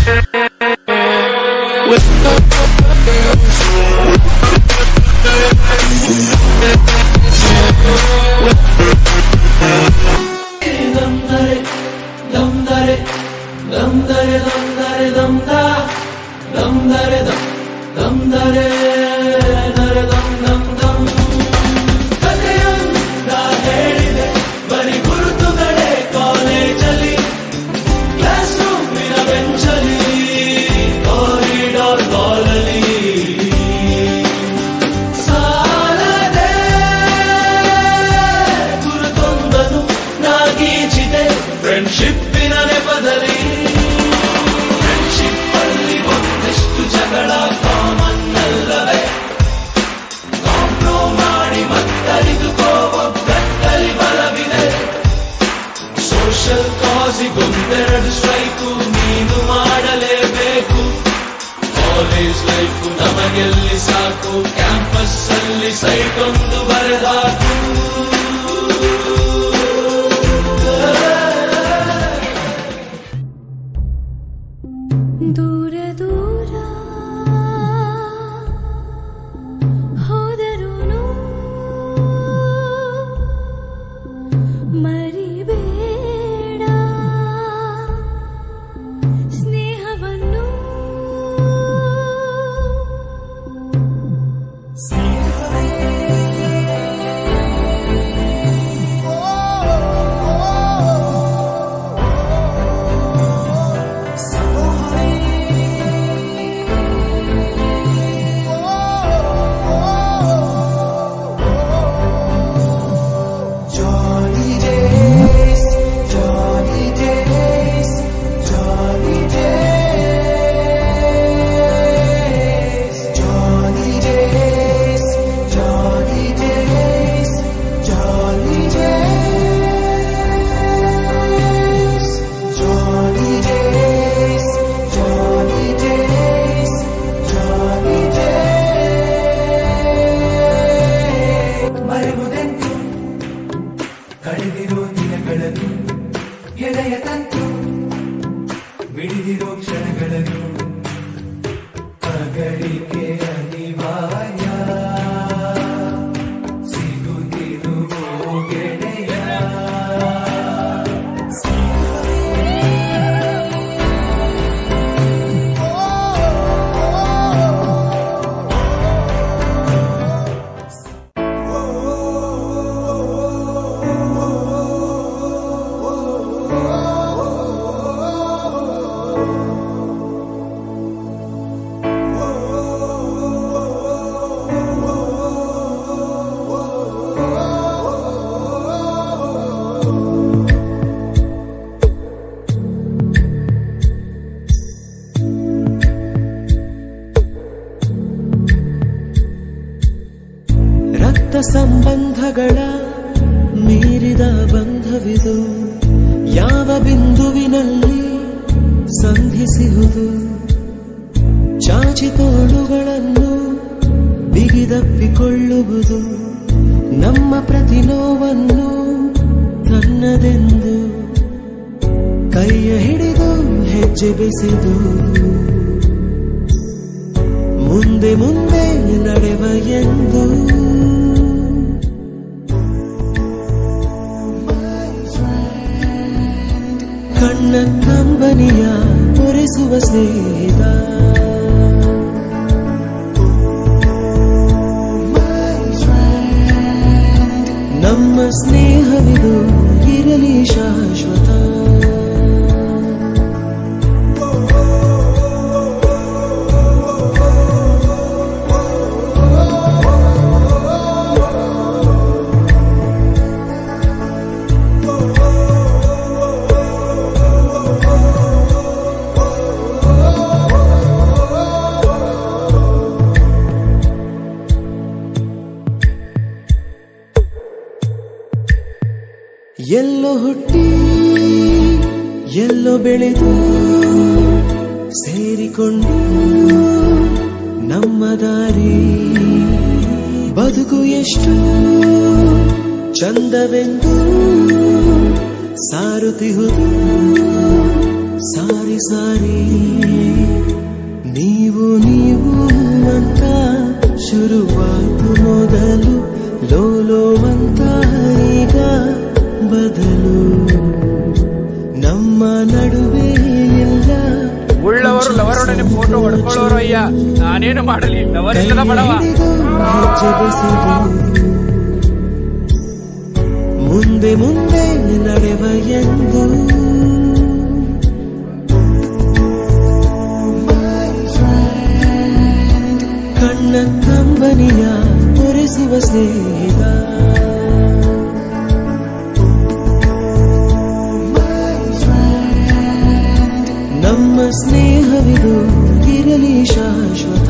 ಫ್ರೆಂಡ್ಶಿಪ್ಪಿನ ನೆಪದಲ್ಲಿ ಫ್ರೆಂಡ್ಶಿಪ್ ಅಲ್ಲಿ ಒಂದಷ್ಟು ಜಗಳ ಕಾಮನ್ ಅಲ್ಲವೇ ಕಾಂಪ್ರೋ ಮಾಡಿ ಮತ್ತರಿದುಕೋ ಒಗ್ಗಟ್ಟಲ್ಲಿ ಬಲವಿದೆ ಸೋಷಲ್ ಕಾಸಿಗೊಂದೆರಡು ಸ್ಟ್ರೈಕು ನೀನು ಮಾಡಲೇಬೇಕು ಕಾಲೇಜ್ ಲೈಫು ನಮಗೆಲ್ಲಿ ಸಾಕು ಕ್ಯಾಂಪಸ್ ಅಲ್ಲಿ ಸೈಟ್ ಒಂದು ಬರೆದಾಕು ದೂರ ದೂರ ಹೋದರುನು ಮರಿಬೇಡ ಸ್ನೇಹವನ್ನು Johnny days, Johnny days, Johnny days, Johnny days, Johnny days, Johnny days, Johnny days, Johnny days, Johnny days. ಮರೆವುದೆಂತು ಕಳೆದಿರೋ ದಿನಗಳನ್ನು ಎಳೆಯ ತಂತು ಬಿಡಿದಿರೋ ಕ್ಷಣಗಳನ್ನು ಅಗಲಿಕೆ ಅನಿವಾರ್ಯ ಸಿಗುತ್ತಿರುವೋ ಗೆಳೆಯ ರಕ್ತ ಸಂಬಂಧಗಳ ಮೀರಿದ ಬಂಧವಿದು ಯಾವ ಬಿಂದುವಿನಲ್ಲಿ ಸಂಧಿಸಿಹುದು ಚಾಚಿ ತೋಳುಗಳನ್ನು ಬಿಗಿದಪ್ಪಿಕೊಳ್ಳುವುದು ನಮ್ಮ ಪ್ರತಿ ನೋವನ್ನು ತನ್ನದೆಂದು ಕೈಯ ಹಿಡಿದು ಹೆಜ್ಜೆ ಬೆಸೆದು ಮುಂದೆ ಮುಂದೆ ನಡೆವ ಎಂದು ಕಣ್ಣ ಕಂಬನಿಯ ಒರೆಸುವ ಸ್ನೇಹಿತ ನಮ್ಮ ಸ್ನೇಹವಿದು ಇರಲಿ ಶಾಶ್ವತ ಎಲ್ಲೋ ಹುಟ್ಟಿ ಎಲ್ಲೋ ಬೆಳೆದು ಸೇರಿಕೊಂಡು ನಮ್ಮ ದಾರಿ ಬದುಕು ಎಷ್ಟು ಚಂದವೆಂದು ಸಾರುತ್ತಿಹುದು ಸಾರಿ ಸಾರಿ ನೀವು ನೀವು ಅಂತ ಶುರುವಾಯ್ತು ಮೊದಲು ಲೋಲೋ ಅಂತ ಈಗ ಬದಲು ನಮ್ಮ ನಡುವೆ ಎಲ್ಲ ಉಳ್ಳವರು ಲವರೊಡನೆ ಫೋಟೋ ಹೊಡ್ಕೊಳ್ಳೋರು ಅಯ್ಯ ನಾನೇನು ಮಾಡಲಿ ಲವರ್ ಇಲ್ಲದ ಬಡವ ಹೆಜ್ಜೆ ಬೆಸೆದು ಮುಂದೆ ಮುಂದೆ ನಡೆವ ಎಂದು ಕಣ್ಣ ಕಂಬನಿಯ ಒರೆಸುವ ಸ್ನೇಹಿತ ನಮ್ಮ ಸ್ನೇಹವಿದು ಇರಲಿ ಶಾಶ್ವತ